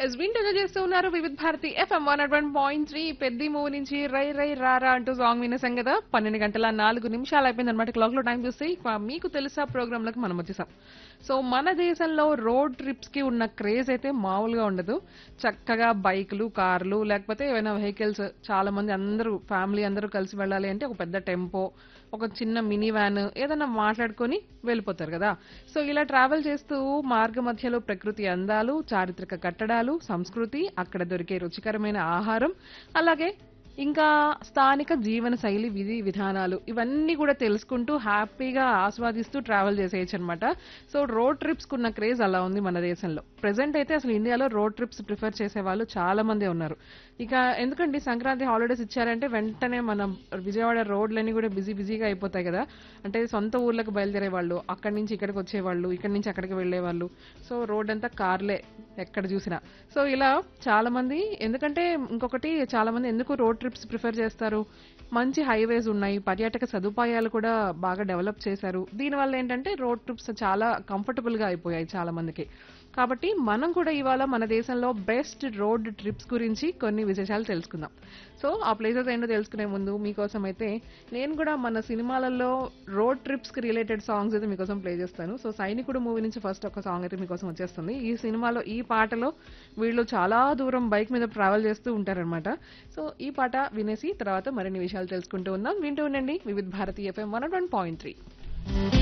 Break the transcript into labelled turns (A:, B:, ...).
A: yes వింటూగా చేస్తూ ఉన్నారు Vividh Bharati FM one one point three పెద్ద మూవ్ నుంచి రై రై రారా అంటూ సాంగ్ వినేసాం కదా పన్నెండు గంటల నాలుగు నిమిషాలు అయిపోయింది అనమాట క్లాక్ లో టైం చూస్తే ఇక మీకు తెలుసా ప్రోగ్రామ్ లకు మనం వచ్చేసాం సో మన దేశంలో రోడ్ ట్రిప్స్ కి ఉన్న క్రేజ్ అయితే మామూలుగా ఉండదు చక్కగా బైకులు కార్లు లేకపోతే ఏమైనా వెహికల్స్ చాలా మంది అందరూ ఫ్యామిలీ అందరూ కలిసి వెళ్ళాలి అంటే ఒక పెద్ద టెంపో ఒక చిన్న మినీ వ్యాన్ ఏదైనా మాట్లాడుకొని వెళ్ళిపోతారు కదా సో ఇలా ట్రావెల్ చేస్తూ మార్గ మధ్యలో ప్రకృతి అందాలు చారిత్రక కట్టడాలు సంస్కృతి అక్కడ దొరికే రుచికరమైన ఆహారం అలాగే ఇంకా స్థానిక జీవన శైలి విధి విధానాలు ఇవన్నీ కూడా తెలుసుకుంటూ హ్యాపీగా ఆస్వాదిస్తూ ట్రావెల్ చేసేయచ్చు అనమాట సో రోడ్ ట్రిప్స్ కున్న క్రేజ్ అలా ఉంది మన దేశంలో ప్రెసెంట్ అయితే అసలు ఇండియాలో రోడ్ ట్రిప్స్ ప్రిఫర్ చేసే వాళ్ళు చాలా మంది ఉన్నారు ఇక ఎందుకండి సంక్రాంతి హాలిడేస్ ఇచ్చారంటే వెంటనే మన విజయవాడ రోడ్లన్నీ కూడా బిజీ బిజీగా అయిపోతాయి కదా అంటే సొంత ఊర్లకు బయలుదేరే వాళ్ళు అక్కడి నుంచి ఇక్కడికి వచ్చేవాళ్ళు ఇక్కడి నుంచి అక్కడికి వెళ్ళేవాళ్ళు సో రోడ్ అంతా కార్లే ఎక్కడ చూసినా సో ఇలా చాలా మంది ఎందుకంటే ఇంకొకటి చాలా మంది ఎందుకు రోడ్ ట్రిప్స్ ప్రిఫర్ చేస్తారు మంచి హైవేస్ ఉన్నాయి పర్యాటక సదుపాయాలు కూడా బాగా డెవలప్ చేశారు దీనివల్ల ఏంటంటే రోడ్ ట్రిప్స్ చాలా కంఫర్టబుల్ గా అయిపోయాయి చాలా మందికి కాబట్టి మనం కూడా ఇవాళ మన దేశంలో బెస్ట్ రోడ్ ట్రిప్స్ గురించి కొన్ని విశేషాలు తెలుసుకుందాం సో ఆ ప్లేసెస్ ఏంటో తెలుసుకునే ముందు మీకోసం అయితే నేను కూడా మన సినిమాలలో రోడ్ ట్రిప్స్ కి రిలేటెడ్ సాంగ్స్ అయితే మీకోసం ప్లే చేస్తాను సో సైనికుడు మూవీ నుంచి ఫస్ట్ ఒక సాంగ్ అయితే మీకోసం వచ్చేస్తుంది ఈ సినిమాలో ఈ పాటలో వీళ్ళు చాలా దూరం బైక్ మీద ట్రావెల్ చేస్తూ ఉంటారనమాట సో ఈ పాట వినేసి తర్వాత మరిన్ని విషయాలు తెలుసుకుంటూ ఉందాం వింటూ ఉండండి Vividh Bharatiya FM one point three